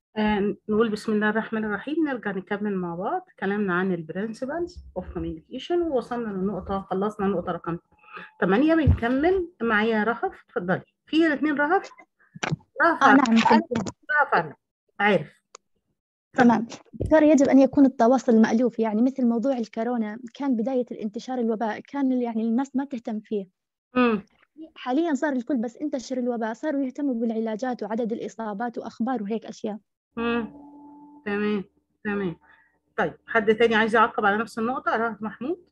آه، نقول بسم الله الرحمن الرحيم نرجع نكمل مع بعض كلامنا عن البرنسبلز اوف كوميونيكيشن ووصلنا للنقطة خلصنا النقطة رقم 8 بنكمل معايا رهف اتفضلي في الاثنين رهف رهف آه عارف. نعم كنت رهف عارف. عارف تمام دكتورة يجب أن يكون التواصل مألوف يعني مثل موضوع الكورونا كان بداية الانتشار الوباء كان يعني الناس ما تهتم فيه امم حاليا صار الكل بس انتشر الوباء صاروا يهتموا بالعلاجات وعدد الإصابات وأخبار وهيك أشياء امم تمام تمام طيب حد تاني عايز يعقب على نفس النقطة رهف محمود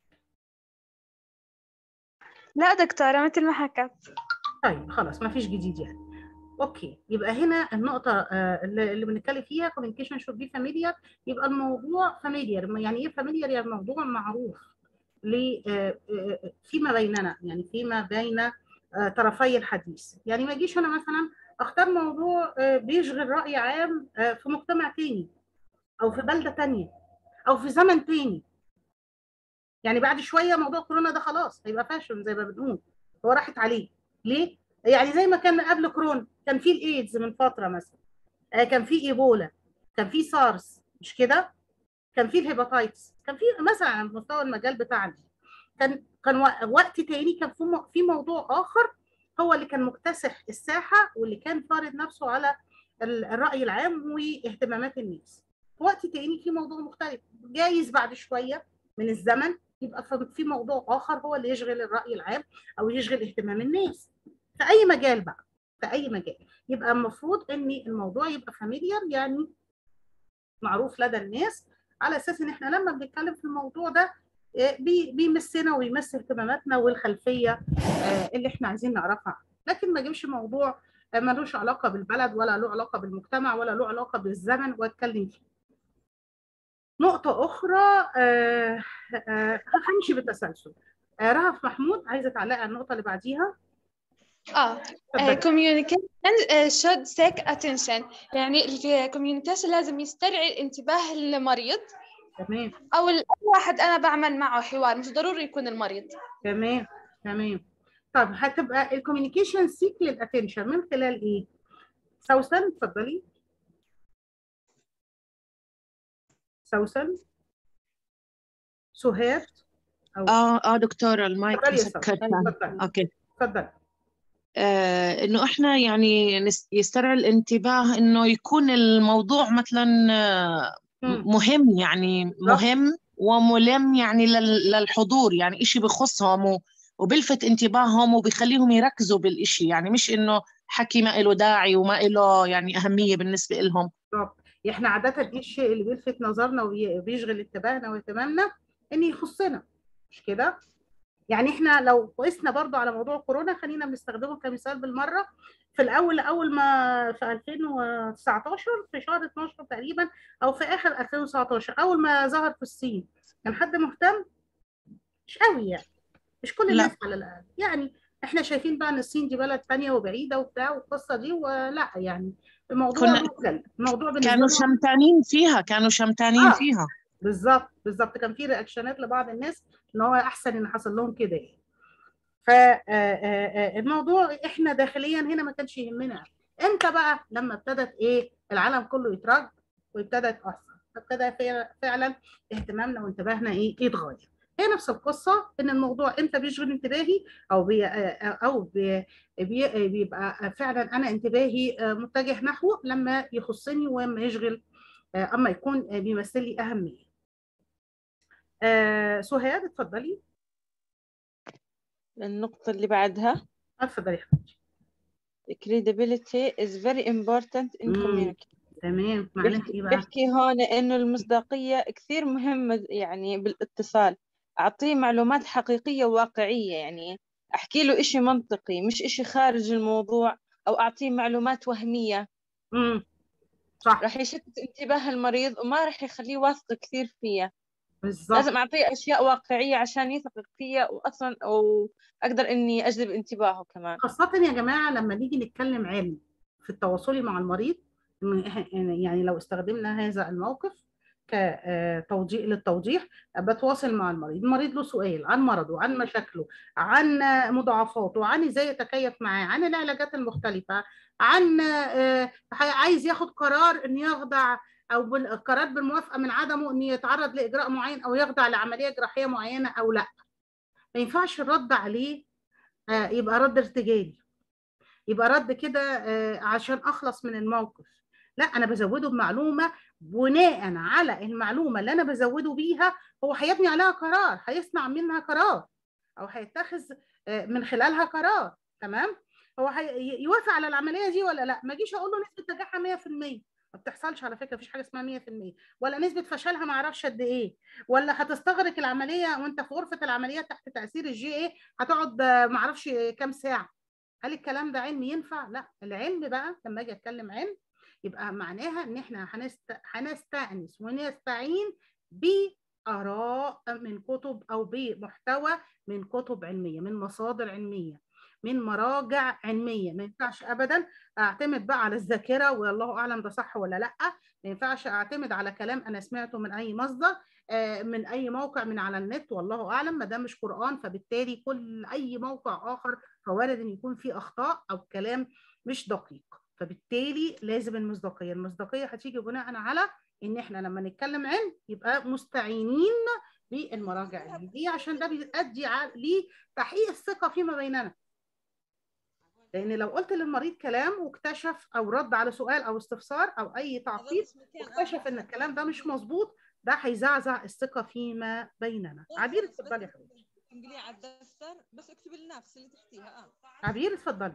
لا دكتورة مثل ما حكت طيب خلاص ما فيش جديد يعني اوكي يبقى هنا النقطة آه، اللي اللي بنتكلم فيها communication should be familiar يبقى الموضوع familiar يعني ايه familiar يعني الموضوع معروف ل آه، آه، فيما بيننا يعني فيما بين آه، طرفي الحديث يعني ما اجيش انا مثلا اختار موضوع آه، بيشغل رأي عام آه، في مجتمع تاني او في بلدة تانية او في زمن تاني يعني بعد شوية موضوع كورونا ده خلاص هيبقى فاشل زي ما بنقول هو راحت عليه ليه؟ يعني زي ما كان قبل كورونا كان في الايدز من فتره مثلا آه، كان في ايبولا كان في سارس مش كده كان في الهيباتايتس كان في مثلا على مستوى المجال بتاعنا كان كان وق- وقت تاني كان في مو- في موضوع اخر هو اللي كان مكتسح الساحه واللي كان فارض نفسه على ال- الراي العام واهتمامات الناس في وقت تاني في موضوع مختلف جايز بعد شويه من الزمن يبقى في- في موضوع اخر هو اللي يشغل الراي العام او يشغل اهتمام الناس في اي مجال بقى في اي مجال يبقى المفروض ان الموضوع يبقى فاميليار يعني معروف لدى الناس على اساس ان احنا لما بنتكلم في الموضوع ده آه، بي- بيمسنا ويمس اهتماماتنا والخلفيه آه، اللي احنا عايزين نعرفها لكن ما اجيبش موضوع آه، ملوش علاقه بالبلد ولا له علاقه بالمجتمع ولا له علاقه بالزمن واتكلم فيه نقطة أخرى آه، آه، همشي بالتسلسل آه، رهف محمود عايزة تعلقي على النقطة اللي بعديها اه اتفضلي. communication uh, should seek attention يعني ال communication لازم يستدعي الانتباه المريض تمام أو ال- أي واحد أنا بعمل معه حوار مش ضروري يكون المريض تمام تمام طب هتبقى الكوميونيكيشن سيك للاتنشن من خلال ايه؟ سوسن اتفضلي سوسن سهاد او اه اه دكتورة المايك اتفضلي يا سوسن مسكرتها اتفضلي اوكي اتفضلي آه انه احنا يعني نس- يسترعي الانتباه انه يكون الموضوع مثلا آه، مم. مهم يعني مهم وملم يعني لل- للحضور يعني إشي بخصهم و- وبلفت انتباههم وبيخليهم يركزوا بالإشي يعني مش انه حكي ما له داعي وما له يعني أهمية بالنسبة لهم بالظبط احنا عادة ايه الشيء اللي بيلفت نظرنا وبيشغل انتباهنا واهتمامنا ان يخصنا مش كده؟ يعني احنا لو قسنا برضو على موضوع كورونا خلينا بنستخدمه كمثال بالمره في الاول اول ما في 2019 في شهر 12 تقريبا او في اخر 2019 اول ما ظهر في الصين كان حد مهتم مش قوي يعني مش كل لا. الناس على الاقل يعني احنا شايفين بقى ان الصين دي بلد تانية وبعيده وبتاع والقصه دي ولا يعني الموضوع كنا- لوكال الموضوع بالنسبه كانوا لهم شمتانين فيها كانوا شمتانين آه. فيها بالظبط بالظبط كان في رياكشنات لبعض الناس ان هو احسن ان حصل لهم كده يعني فالموضوع احنا داخليا هنا ما كانش يهمنا امتى بقى لما ابتدت ايه العالم كله يترج وابتدى يتاثر فابتدى فعلا- فعلا اهتمامنا وانتباهنا ايه يتغير هي نفس القصه ان الموضوع امتى بيشغل انتباهي او بي او بي بي بيبقى فعلا انا انتباهي متجه نحوه لما يخصني ولما يشغل اما يكون بيمثل لي اهميه آه سهاد اتفضلي النقطة اللي بعدها اتفضلي يا حبيبتي credibility is very important in مم. communication تمام معناها بيحكي, ايه بقى؟ بيحكي هون إنه المصداقية كثير مهمة يعني بالاتصال أعطيه معلومات حقيقية وواقعية يعني أحكي له إشي منطقي مش إشي خارج الموضوع أو أعطيه معلومات وهمية امم صح راح يشتت انتباه المريض وما راح يخليه واثق كثير فيا بالظبط لازم أعطيه أشياء واقعية عشان يثق فيا وأصلا وأقدر إني أجذب انتباهه كمان خاصة يا جماعة لما نيجي نتكلم علم في التواصل مع المريض إن إح- يعني لو استخدمنا هذا الموقف كتوضيح للتوضيح بتواصل مع المريض المريض له سؤال عن مرضه عن مشاكله عن مضاعفاته عن ازاي يتكيف معاه عن العلاجات المختلفه عن آه، عايز ياخد قرار ان يخضع او بال- قرار بالموافقه من عدمه ان يتعرض لاجراء معين او يخضع لعمليه جراحيه معينه او لا ما ينفعش الرد عليه آه، يبقى رد ارتجالي يبقى رد كده آه، عشان اخلص من الموقف لا انا بزوده بمعلومه بناء على المعلومه اللي انا بزوده بيها هو هيبني عليها قرار هيصنع منها قرار او هيتخذ آه، من خلالها قرار تمام هو هي- يوافق على العمليه دي ولا لا ما اجيش اقول له نسبه نجاحها 100% ما بتحصلش على فكره مفيش حاجه اسمها 100% ولا نسبه فشلها ما اعرفش قد ايه ولا هتستغرق العمليه وانت في غرفه العمليات تحت تاثير الجي ايه هتقعد آه، ما اعرفش كام ساعه هل الكلام ده علم ينفع لا العلم بقى لما اجي اتكلم علم يبقى معناها ان احنا هنست... هنستأنس ونستعين بآراء من كتب او بمحتوى من كتب علميه من مصادر علميه من مراجع علميه ما ينفعش ابدا اعتمد بقى على الذاكره والله اعلم ده صح ولا لا ما ينفعش اعتمد على كلام انا سمعته من اي مصدر آه، من اي موقع من على النت والله اعلم ما ده مش قران فبالتالي كل اي موقع اخر فوارد ان يكون فيه اخطاء او كلام مش دقيق فبالتالي لازم المصداقيه المصداقيه هتيجي بناء على ان احنا لما نتكلم علم يبقى مستعينين بالمراجع العلميه عشان ده بيؤدي ع- لتحقيق الثقه فيما بيننا لان لو قلت للمريض كلام واكتشف او رد على سؤال او استفسار او اي تعقيب واكتشف ان الكلام ده مش مظبوط ده هيزعزع الثقه فيما بيننا عبير اتفضلي يا حبيبتي انقلي على الدفتر بس اكتبي النفس اللي تحتيها اه عبير اتفضلي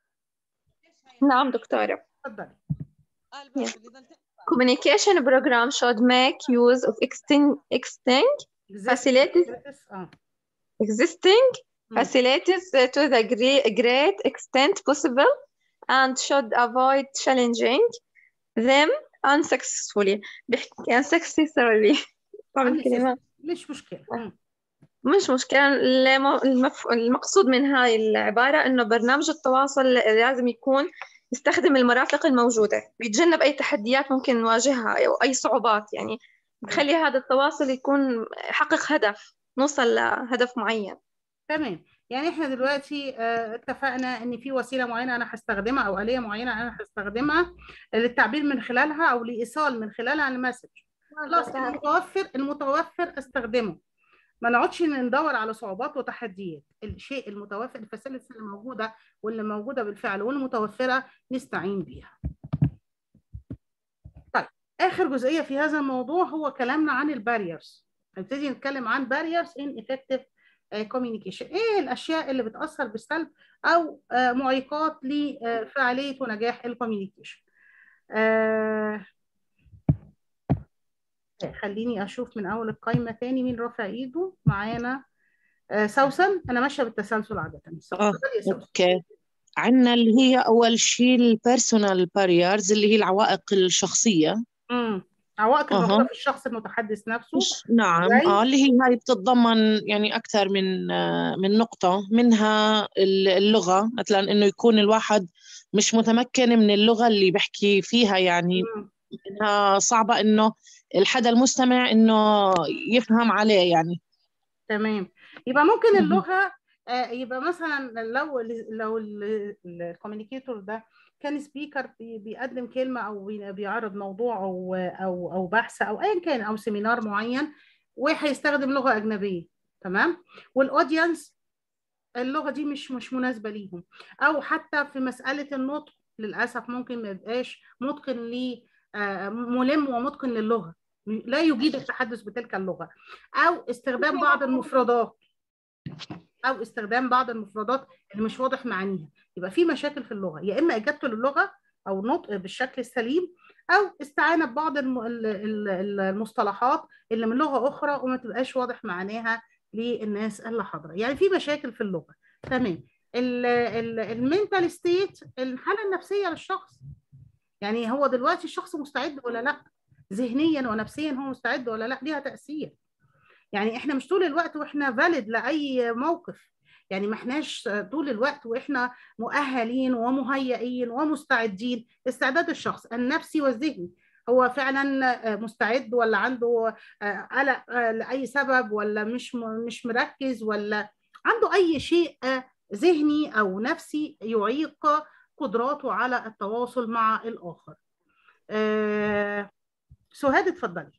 نعم دكتورة اتفضلي قال بس اللي ضل Communication program should make use of extin- exting facilities اه existing مم. facilities to the gre- great extent possible and should avoid challenging them unsuccessfully بحكي unsuccessfully طبعا الكلمة مش مشكله مم. مش مشكلة الم- المف... المقصود من هاي العبارة إنه برنامج التواصل لازم يكون يستخدم المرافق الموجودة بيتجنب أي تحديات ممكن نواجهها أو أي صعوبات يعني بخلي هذا التواصل يكون يحقق هدف نوصل لهدف معين تمام يعني احنا دلوقتي آه، اتفقنا ان في وسيله معينه انا هستخدمها او اليه معينه انا هستخدمها للتعبير من خلالها او لايصال من خلالها المسج خلاص المتوفر المتوفر استخدمه ما نقعدش ندور على صعوبات وتحديات الشيء المتوفر الفاسيلتيز اللي موجوده واللي موجوده بالفعل والمتوفره نستعين بيها طيب اخر جزئيه في هذا الموضوع هو كلامنا عن الباريرز هنبتدي نتكلم عن barriers in effective كوميونيكيشن ايه الاشياء اللي بتاثر بالسلب او آه، معيقات لفعاليه ونجاح الكوميونيكيشن آه، خليني اشوف من اول القائمه تاني مين رافع ايده معانا آه، سوسن انا ماشيه بالتسلسل عاده آه، اتفضلي يا سوسن اوكي عندنا اللي هي اول شيء البيرسونال باريرز اللي هي العوائق الشخصيه امم عوائق أها. الموجوده في الشخص المتحدث نفسه مش- نعم زي؟ اه اللي هي هاي بتتضمن يعني اكثر من آه، من نقطه منها ال- اللغه مثلا انه يكون الواحد مش متمكن من اللغه اللي بحكي فيها يعني مم. انها صعبه انه الحدا المستمع انه يفهم عليه يعني تمام يبقى ممكن مهم. اللغه آه، يبقى مثلا لو لو الكوميونيكيتور ده كان سبيكر بيقدم كلمه او بي- بيعرض موضوع او او او بحث او ايا كان او سيمينار معين وهيستخدم لغه اجنبيه تمام والاودينس اللغه دي مش مش مناسبه ليهم او حتى في مساله النطق للاسف ممكن ما يبقاش متقن ل آه، ملم ومتقن للغه لا يجيد التحدث بتلك اللغه او استخدام بعض المفردات او استخدام بعض المفردات اللي مش واضح معانيها يبقى في مشاكل في اللغه يا اما اجابته للغه او نطق بالشكل السليم او استعانه ببعض الم- ال- ال- ال- المصطلحات اللي من لغه اخرى وما تبقاش واضح معانيها للناس اللي حاضره يعني في مشاكل في اللغه تمام المينتال ستيت الحاله النفسيه للشخص يعني هو دلوقتي الشخص مستعد ولا لا ذهنيا ونفسيا هو مستعد ولا لا ليها تاثير يعني احنا مش طول الوقت واحنا فاليد لاي موقف يعني ما احناش طول الوقت واحنا مؤهلين ومهيئين ومستعدين استعداد الشخص النفسي والذهني هو فعلا آه، مستعد ولا عنده آه، قلق آه، لاي سبب ولا مش م- مش مركز ولا عنده اي شيء آه، ذهني او نفسي يعيق قدراته على التواصل مع الاخر آه، سهاد اتفضلي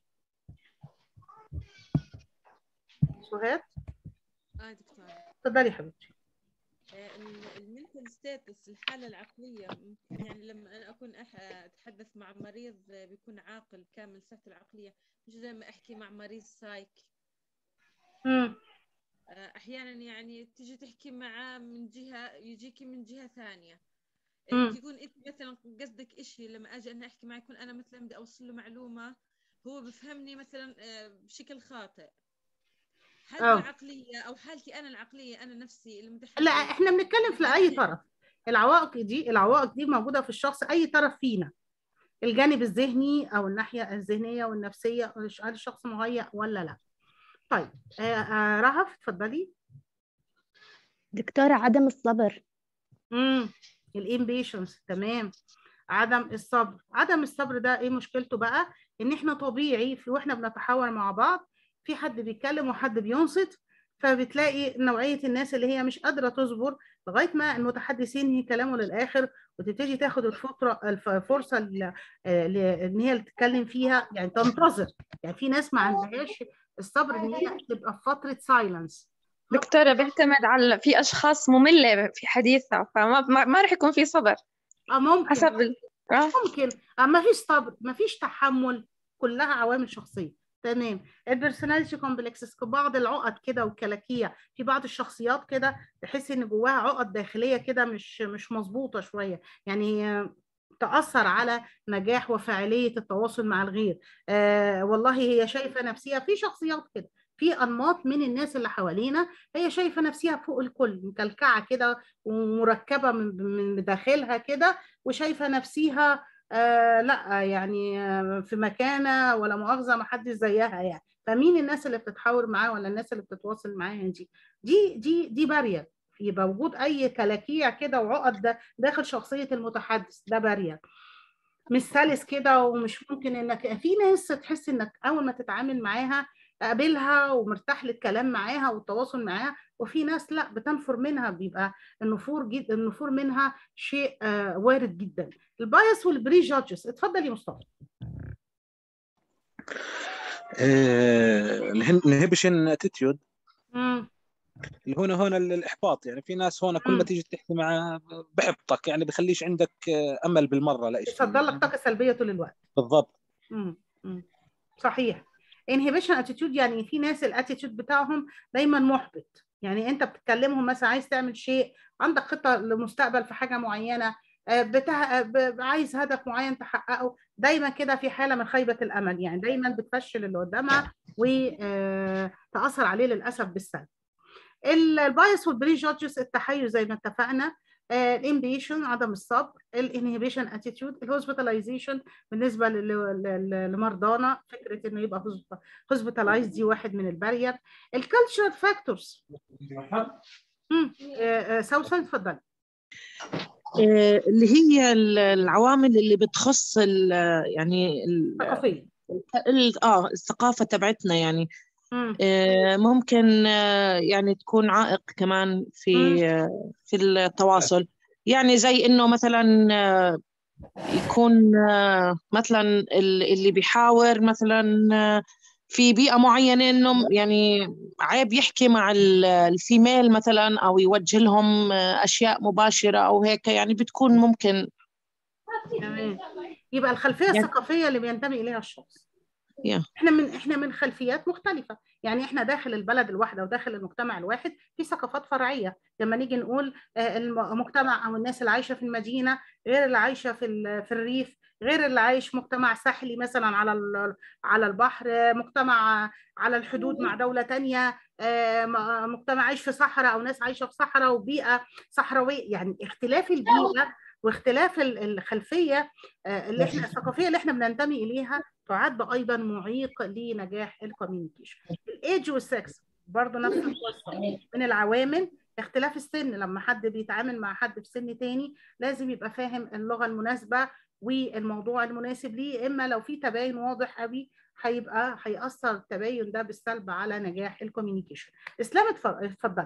سهاد اه دكتورة اتفضلي يا حبيبتي المنتل ستاتس الحالة العقلية ممكن يعني لما أنا أكون أح- أتحدث مع مريض بيكون عاقل كامل صحته العقلية مش زي ما أحكي مع مريض سايك مم. آه، أحيانا يعني تيجي تحكي معاه من جهة يجيكي من جهة ثانية آه، مم. يكون أنت مثلا قصدك إشي لما أجي أنا أحكي معه يكون أنا مثلا بدي أوصل له معلومة هو بفهمني مثلا آه، بشكل خاطئ حالتي أه. العقلية أو حالتي أنا العقلية أنا نفسي المتحدث لا احنا بنتكلم في اي طرف العوائق دي العوائق دي موجوده في الشخص اي طرف فينا الجانب الذهني او الناحيه الذهنيه والنفسيه هل الشخص مهيأ ولا لا طيب آه آه رهف اتفضلي دكتورة عدم الصبر امم الامبيشنس تمام عدم الصبر عدم الصبر ده ايه مشكلته بقى ان احنا طبيعي في واحنا بنتحاور مع بعض في حد بيتكلم وحد بينصت فبتلاقي نوعية الناس اللي هي مش قادرة تصبر لغاية ما المتحدث ينهي كلامه للآخر وتبتدي تاخد الفترة الف- الفرصة ل- آه، ل- ان هي تتكلم فيها يعني تنتظر يعني في ناس ما عندهاش الصبر ان هي تبقى في فترة سايلنس دكتورة بيعتمد على في أشخاص مملة في حديثها فما ما, ما رح يكون في صبر اه ممكن حسب ال... آه. ممكن ما فيش صبر ما فيش تحمل كلها عوامل شخصيه تمام البرسوناليتي كومبلكسز بعض العقد كده والكلاكيع في بعض الشخصيات كده تحس ان جواها عقد داخليه كده مش مش مظبوطه شويه يعني آه، تأثر على نجاح وفاعلية التواصل مع الغير آه والله هي شايفة نفسها في شخصيات كده في أنماط من الناس اللي حوالينا هي شايفة نفسها فوق الكل مكلكعة كده ومركبة من من داخلها كده وشايفة نفسها آه لا يعني آه في مكانة ولا مؤاخذة ما حدش زيها يعني فمين الناس اللي بتتحاور معاه ولا الناس اللي بتتواصل معاها دي دي دي دي بارير يبقى وجود اي كلاكيع كده وعقد ده داخل شخصية المتحدث ده بارير مش سلس كده ومش ممكن انك في ناس تحس انك اول ما تتعامل معاها قابلها ومرتاح للكلام معاها والتواصل معاها وفي ناس لا بتنفر منها بيبقى النفور جد النفور منها شيء آه وارد جدا البايس والبري جادجز اتفضل يا مصطفى الانهبيشن اتيتيود مم. اللي هنا هنا الاحباط يعني في ناس هنا كل ما مم. تيجي تحكي معاه بحبطك يعني بخليش عندك امل بالمره لا شيء يصدر لك طاقه سلبيه طول الوقت بالضبط مم. مم. صحيح انهبيشن اتيتيود يعني في ناس الاتيتيود بتاعهم دايما محبط يعني انت بتكلمهم مثلا عايز تعمل شيء عندك خطه لمستقبل في حاجه معينه آه، بتاع ب- عايز هدف معين تحققه دايما كده في حاله من خيبه الامل يعني دايما بتفشل اللي قدامها وتاثر عليه للاسف بالسلب البايس والبري جادجز التحيز زي ما اتفقنا الامبيشن عدم الصبر الانهبيشن اتيتيود الهوسبيتاليزيشن بالنسبه ل- ل- ل- لمرضانا فكره انه يبقى هوسبيتالايز دي واحد من البارير الكالتشر فاكتورز سوسن اتفضلي آه، اللي هي ال- العوامل اللي بتخص ال- يعني ال- ثقافيه ال- اه الثقافة تبعتنا يعني مم. آه، ممكن آه، يعني تكون عائق كمان في مم. آه، في التواصل يعني زي انه مثلا آه، يكون آه، مثلا ال- اللي بيحاور مثلا آه، في بيئة معينة انه يعني عيب يحكي مع ال- الفيميل مثلا او يوجه لهم آه، اشياء مباشرة او هيك يعني بتكون ممكن تمام يبقى الخلفيه يعني- الثقافيه اللي بينتمي اليها الشخص يا. احنا من احنا من خلفيات مختلفه يعني احنا داخل البلد الواحده وداخل المجتمع الواحد في ثقافات فرعيه لما نيجي نقول آه، المجتمع او الناس اللي عايشه في المدينه غير اللي عايشه في ال- في الريف غير اللي عايش مجتمع ساحلي مثلا على ال- على البحر آه، مجتمع على الحدود مع دوله تانية آه، م- مجتمع عايش في صحراء او ناس عايشه في صحراء وبيئه صحراويه يعني اختلاف البيئه واختلاف ال- الخلفيه آه، اللي احنا الثقافيه اللي احنا بننتمي اليها تعد ايضا معيق لنجاح الكوميونيكيشن الايدج والسكس برضه نفس القصه من العوامل اختلاف السن لما حد بيتعامل مع حد في سن تاني لازم يبقى فاهم اللغه المناسبه والموضوع المناسب ليه اما لو في تباين واضح قوي هيبقى هيأثر التباين ده بالسلب على نجاح الكوميونيكيشن اسلام اتفضل- اتفضلي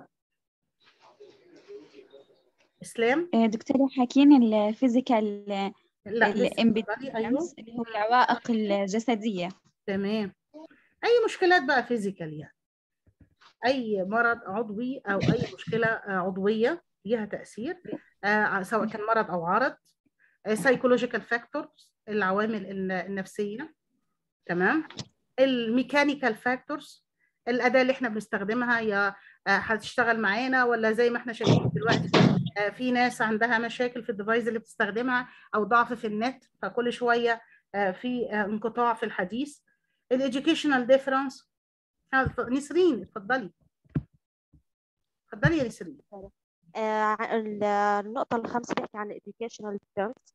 اسلام آه، دكتورة حكين الفيزيكال لا لسه الامبيدنس اتفضلي ايوه اللي هو العوائق الجسدية تمام اي مشكلات بقى فيزيكال يعني اي مرض عضوي او اي مشكله آه، عضويه ليها تاثير آه، سواء كان مرض او عرض سايكولوجيكال فاكتورز العوامل الن- النفسيه تمام الميكانيكال فاكتورز الاداه اللي احنا بنستخدمها يا آه، هتشتغل معانا ولا زي ما احنا شايفين دلوقتي آه، في ناس عندها مشاكل في الديفايس اللي بتستخدمها او ضعف في النت فكل شويه آه، في آه، انقطاع في الحديث الاديوكيشنال ديفرنس نسرين اتفضلي اتفضلي يا نسرين آه، ال- النقطة الخامسة بيحكي عن educational terms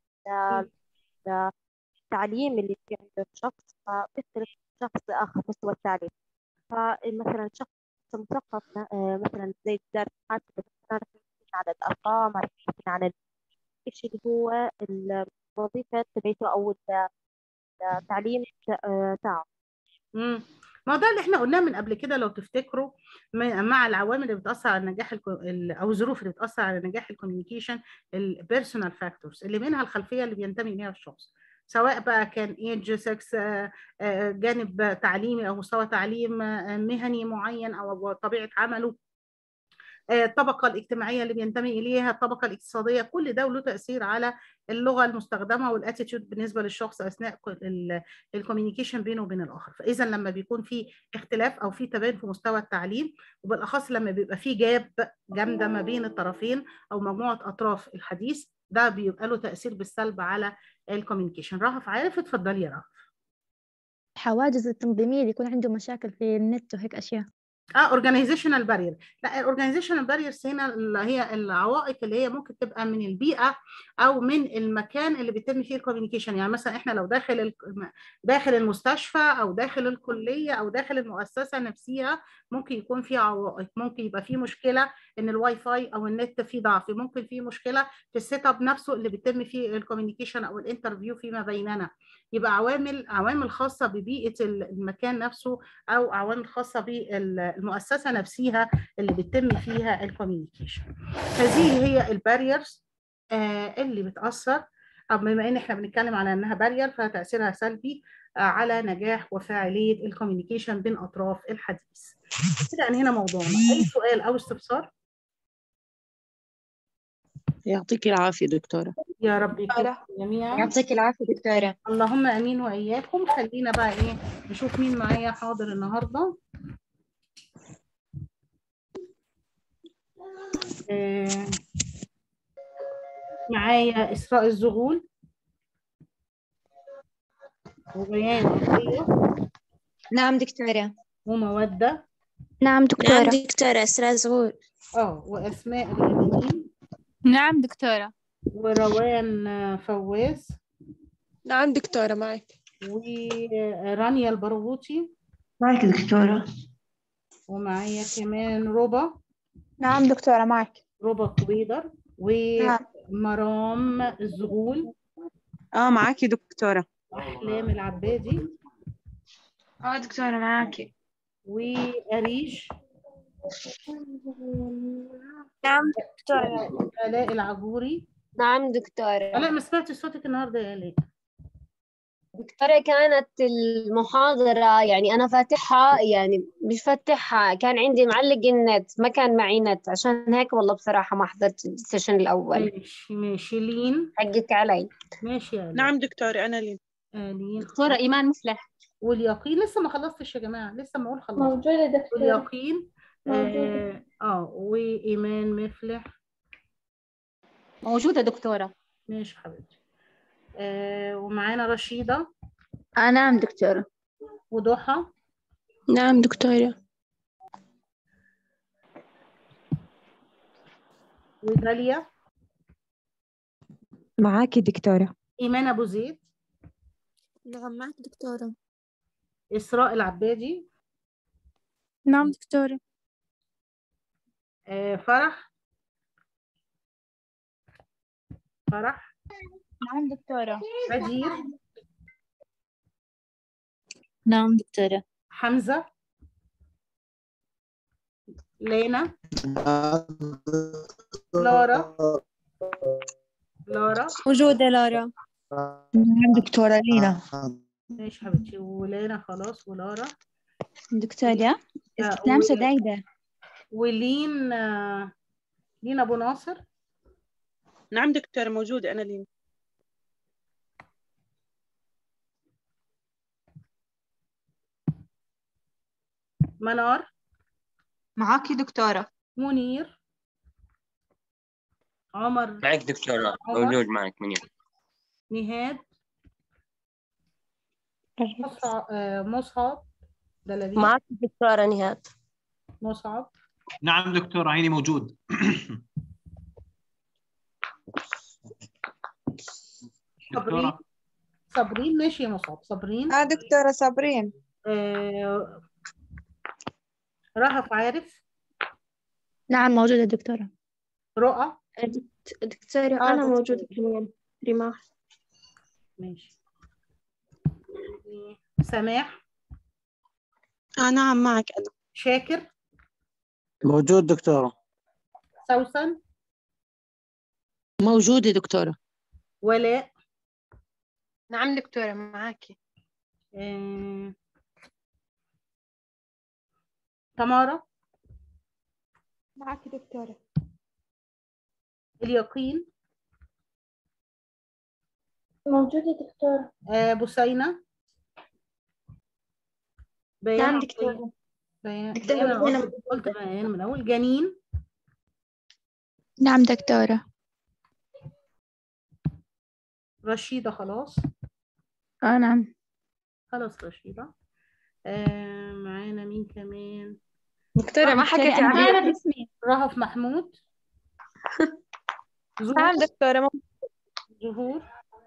التعليم اللي في عند الشخص فبيختلف من شخص لآخر مستوى التعليم فمثلا شخص مثقف آه، مثلا زي الدرس حاسب عارف عن الأرقام عارف عن الشيء اللي هو الوظيفة تبعته أو ال- التعليم آه، تاعه امم ما هو ده اللي احنا قلناه من قبل كده لو تفتكروا م- مع العوامل اللي بتاثر على نجاح الكو... ال- او الظروف اللي بتاثر على نجاح الكوميونيكيشن البيرسونال فاكتورز اللي منها الخلفيه اللي بينتمي اليها الشخص سواء بقى كان ايدج سكس جانب تعليمي او مستوى تعليم آه، مهني معين او طبيعه عمله آه، الطبقه الاجتماعيه اللي بينتمي اليها الطبقه الاقتصاديه كل ده له تاثير على اللغه المستخدمه والاتيتيود بالنسبه للشخص اثناء الكوميونيكيشن بينه وبين الاخر فاذا لما بيكون في اختلاف او في تباين في مستوى التعليم وبالاخص لما بيبقى في جاب جامده ما بين الطرفين او مجموعه اطراف الحديث ده بيبقى له تاثير بالسلب على الكوميونيكيشن رهف عارف اتفضلي يا رهف الحواجز التنظيمية اللي يكون عنده مشاكل في النت وهيك أشياء اه اورجانيزيشنال بارير لا الاورجانيزيشنال باريرز هنا اللي هي العوائق اللي هي ممكن تبقى من البيئه او من المكان اللي بيتم فيه الكوميونيكيشن يعني مثلا احنا لو داخل ال- داخل المستشفى او داخل الكليه او داخل المؤسسه نفسها ممكن يكون في عوائق ممكن يبقى في مشكله ان الواي فاي او النت فيه ضعف ممكن في مشكله في السيت اب نفسه اللي بيتم فيه الكوميونيكيشن او الانترفيو فيما بيننا يبقى عوامل عوامل خاصه ببيئه المكان نفسه او عوامل خاصه بالمؤسسه نفسها اللي بيتم فيها الكوميونيكيشن هذه هي الباريرز اللي بتاثر أو بما ان احنا بنتكلم على انها بارير فتاثيرها سلبي آه، على نجاح وفاعليه الكوميونيكيشن بين اطراف الحديث كده انهينا موضوعنا اي سؤال او استفسار يعطيك العافية دكتورة يا رب يكون جميعا يعطيك العافية دكتورة اللهم امين واياكم خلينا بقى ايه نشوف مين معايا حاضر النهارده آه، معايا اسراء الزغول وبيان عطيه نعم دكتورة وموده نعم دكتورة نعم دكتورة إسراء زغور اه واسماء اليمين نعم دكتورة وروان آه، فواز نعم دكتورة معك ورانيا البرغوثي معك دكتورة ومعايا كمان ربا نعم دكتورة معك ربا قبيدر ومرام الزغول اه معاكي دكتورة واحلام العبادي اه دكتورة معاكي واريج نعم دكتورة الاء العجوري نعم دكتورة الاء ما سمعتش صوتك النهارده يا الاء دكتورة كانت المحاضرة يعني أنا فاتحها يعني مش فاتحها كان عندي معلق النت ما كان معي نت عشان هيك والله بصراحة ما حضرت السيشن الأول ماشي ماشي لين حقك علي ماشي يا آلاء. نعم دكتورة أنا لين آه لين دكتورة إيمان مفلح واليقين لسه ما خلصتش يا جماعه لسه ما اقول خلصت موجودة دكتورة واليقين اه اه وايمان مفلح موجودة دكتورة ماشي حبيبتي آه ومعانا رشيده آه نعم دكتورة وضحى نعم دكتورة وداليا معاكي دكتورة ايمان ابو زيد نعم معك دكتورة اسراء العبادي نعم دكتورة آه فرح فرح نعم دكتورة بدير نعم دكتورة حمزة لينا لارا لارا موجودة لارا نعم دكتورة لينا ماشي حبيبتي ولينا خلاص ولارا دكتورة آه، استسلام و- سدايدة ولين آه، لين ابو ناصر نعم دكتورة موجودة أنا لينا منار معاكي دكتورة منير عمر معك دكتورة عمر. موجود معك منير نهاد مصعب آه، مصعب دلالين معك دكتورة نهاد مصعب نعم دكتورة عيني موجود صابرين دكتورة صابرين ماشي يا مصعب صابرين اه دكتورة صابرين آه، رهف عارف نعم موجودة دكتورة رؤى دكتورة آه، أنا دكتورة. موجودة كمان رماح ماشي سماح آه نعم معك أنا شاكر موجود دكتورة سوسن موجودة دكتورة ولاء نعم دكتورة معاكي آه، تمارا معاكي دكتورة اليقين موجودة دكتورة آه، بثينة بيان نعم عطية. دكتورة بيان دكتورة بيان أنا بيان. قلت قلت بيان من أول جنين نعم دكتورة رشيدة خلاص آه نعم خلاص رشيدة آه معانا مين كمان دكتورة ما حكيتي أنا عن بعرف اسمي رهف محمود نعم زهور دكتورة زهور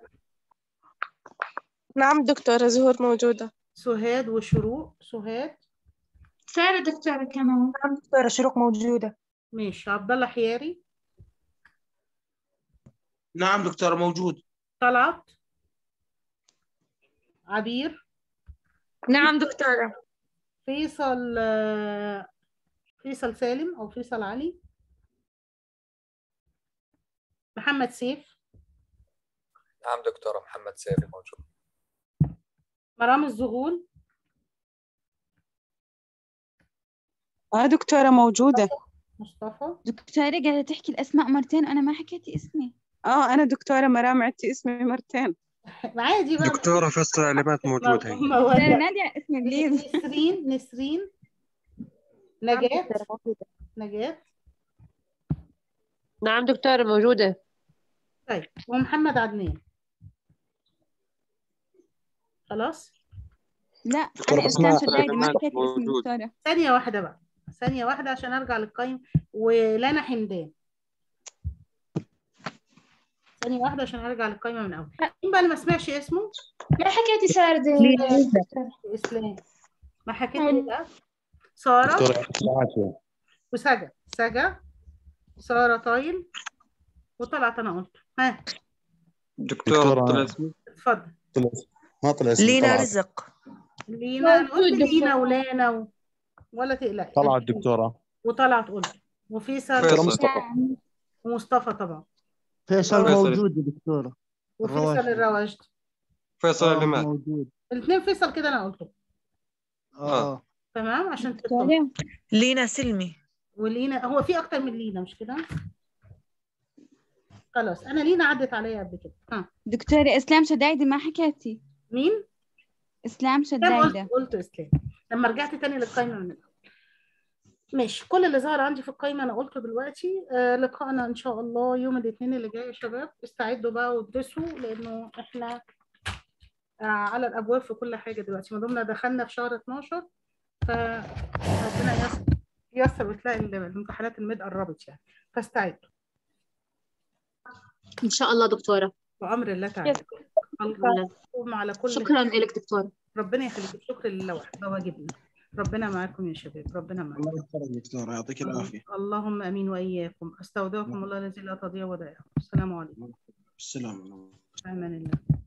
نعم دكتورة زهور موجودة سهاد وشروق سهاد سارة دكتورة كمان نعم دكتورة شروق موجودة ماشي عبد الله حياري نعم دكتورة موجود طلعت عبير نعم دكتورة فيصل آه، فيصل سالم أو فيصل علي محمد سيف نعم دكتورة محمد سيف موجود مرام الزغول آه دكتورة موجودة مصطفى دكتورة قاعدة تحكي الأسماء مرتين وأنا ما حكيتي اسمي آه أنا دكتورة مرام عدتي اسمي مرتين عادي بقى دكتورة فصل علامات موجود هي ما- ما- دكتورة نادية اسمي بليز نسرين نسرين نجاة نجاة نعم دكتورة موجودة طيب ومحمد عدنان خلاص لا دكتورة أنا أسماء إسلام شدايدي ما علامات حكيت اسمي موجود. دكتورة ثانية واحدة بقى ثانية واحدة عشان أرجع للقايمة ولنا حمدان ثانية واحدة عشان أرجع للقايمة من أول مين بقى اللي ما سمعش اسمه؟ لا حكيتي سارة إسلام ما حكيت لي بقى سارة دكتورة عافية وسجا سجا سارة طايل وطلعت أنا قلت ها دكتورة طلع اتفضل طلع ما طلع اسمي لينا طلعت رزق لينا أنا قلت موجود لينا دكتورة. ولانا و... ولا تقلقي طلعت دكتورة وطلعت قلت وفيصل دكتورة مصطفى ومصطفى طبعا فيصل فيصل. موجود يا دكتورة وفيصل الرواشد. الرواجد فيصل آه، علامات موجود الاثنين فيصل كده انا قلته اه تمام عشان تطمن لينا سلمي ولينا هو في اكتر من لينا مش كده خلاص انا لينا عدت عليا قبل كده ها دكتورة إسلام شدايدي ما حكيتي مين إسلام كم قلت شدايدة قلت اسلام لما رجعت تاني للقايمه من الاول ماشي كل اللي ظهر عندي في القايمه انا قلته دلوقتي آه لقائنا ان شاء الله يوم الاثنين اللي جاي يا شباب استعدوا بقى وادرسوا لانه احنا آه على الابواب في كل حاجه دلوقتي ما دمنا دخلنا في شهر 12 فربنا ييسر ييسر وتلاقي ال- الامتحانات الميد قربت يعني فاستعدوا إن شاء الله دكتورة بأمر الله تعالى الله. اللهم على كل شكرا لك دكتورة ربنا يخليك الشكر لله وحده ده واجبنا ربنا معاكم يا شباب ربنا معاكم الله يحفظك دكتورة يعطيك العافية اللهم امين واياكم استودعكم الله الذي لا تضيع ودائعه السلام عليكم السلام في امان الله